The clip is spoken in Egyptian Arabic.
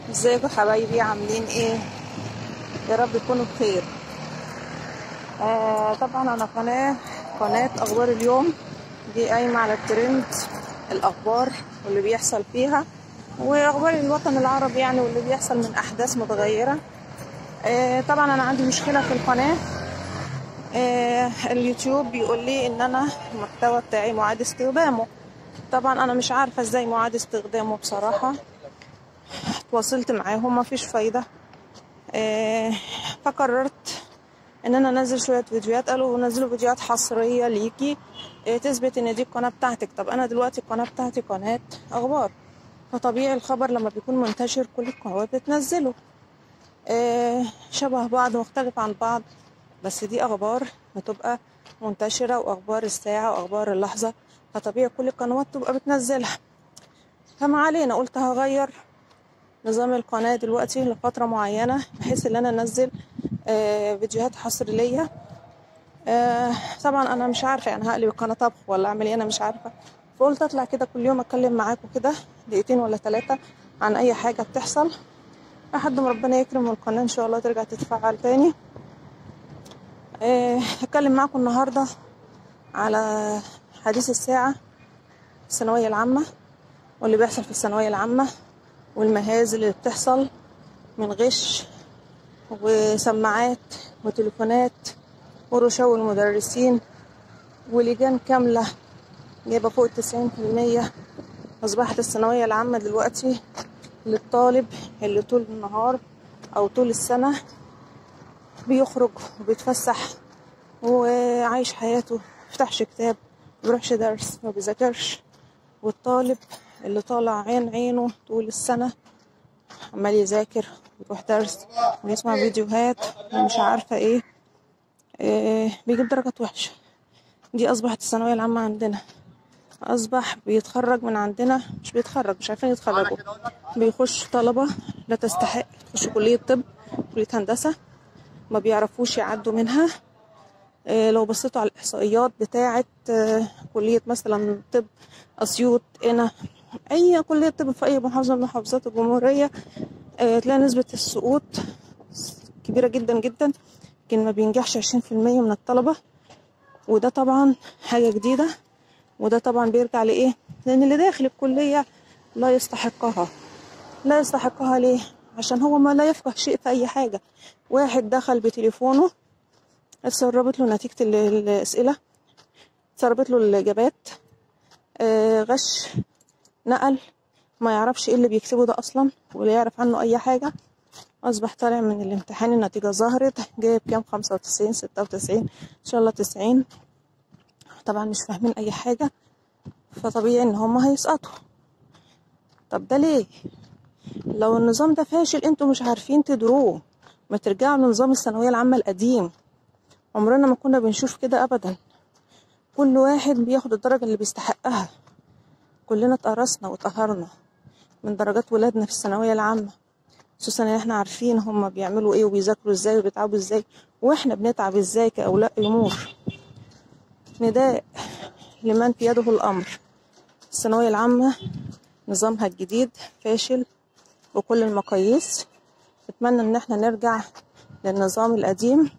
ازيكم حبايبي عاملين ايه يا رب تكونوا بخير آه طبعا انا قناه قناه اخبار اليوم دي قايمه على الترند الاخبار واللي بيحصل فيها واخبار الوطن العربي يعني واللي بيحصل من احداث متغيره آه طبعا انا عندي مشكله في القناه آه اليوتيوب بيقول لي ان انا المحتوى بتاعي معاد استخدامه طبعا انا مش عارفه ازاي معاد استخدامه بصراحه تواصلت معاهم مفيش فايده آه فقررت ان انا انزل شويه فيديوهات قالوا نزلوا فيديوهات حصريه ليكي آه تثبت ان دي القناه بتاعتك طب انا دلوقتي القناه بتاعتي قناه اخبار فطبيعي الخبر لما بيكون منتشر كل القنوات بتنزله آه شبه بعض مختلف عن بعض بس دي اخبار بتبقى منتشره واخبار الساعه واخبار اللحظه فطبيعي كل القنوات تبقى بتنزلها فما علينا قلت هغير نظام القناة دلوقتي لفترة معينة بحيث ان انا انزل آه فيديوهات حصر ليا آه طبعا انا مش عارفة يعني هقلب القناة طبخ ولا اعمل ايه انا مش عارفة فقلت اطلع كده كل يوم اتكلم معاكم كده دقيقتين ولا ثلاثة عن اي حاجة بتحصل لحد ما ربنا يكرم والقناة ان شاء الله ترجع تتفعل تاني آه هتكلم معاكم النهاردة على حديث الساعة الثانوية العامة واللي بيحصل في الثانوية العامة والمهازل اللي بتحصل من غش وسماعات وتليفونات ورشاوي المدرسين ولجان كاملة جايبة فوق التسعين في المية أصبحت الثانوية العامة دلوقتي للطالب اللي طول النهار أو طول السنة بيخرج وبيتفسح وعايش حياته مفتحش كتاب مبيروحش درس ما بيذاكرش والطالب اللي طالع عين عينه طول السنة عمال يذاكر ويروح درس ويسمع فيديوهات ومش عارفة ايه, إيه بيجيب درجات وحشة دي أصبحت الثانوية العامة عندنا أصبح بيتخرج من عندنا مش بيتخرج مش عارفين يتخرجوا بيخش طلبة لا تستحق تخش كلية طب كلية هندسة ما بيعرفوش يعدوا منها إيه لو بصيتوا على الإحصائيات بتاعة إيه كلية مثلا طب أسيوط هنا اي كليه طب في اي محافظه من محافظات الجمهوريه آه تلاقي نسبه السقوط كبيره جدا جدا لكن ما بينجحش عشرين في المية من الطلبه وده طبعا حاجه جديده وده طبعا بيرجع لايه لان اللي داخل الكليه لا يستحقها لا يستحقها ليه عشان هو ما لا يفقه شيء في اي حاجه واحد دخل بتليفونه اتسربت له نتيجه الاسئله اتسربت له الاجابات آه غش نقل ما يعرفش ايه اللي بيكتبه ده اصلا ولا يعرف عنه اي حاجة اصبح طالع من الامتحان النتيجة ظهرت جايب كام خمسة وتسعين ستة وتسعين ان شاء الله تسعين طبعا مش فاهمين اي حاجة فطبيعي ان هما هيسقطوا طب ده ليه لو النظام ده فاشل انتوا مش عارفين تدروه ما ترجعوا لنظام الثانوية العامة القديم عمرنا ما كنا بنشوف كده ابدا كل واحد بياخد الدرجة اللي بيستحقها كلنا اتقرصنا واتقهرنا من درجات ولادنا في الثانوية العامة خصوصا ان احنا عارفين هما بيعملوا ايه وبيذاكروا ازاي وبيتعبوا ازاي واحنا بنتعب ازاي كأولاء امور نداء لمن في يده الامر الثانوية العامة نظامها الجديد فاشل بكل المقاييس اتمنى ان احنا نرجع للنظام القديم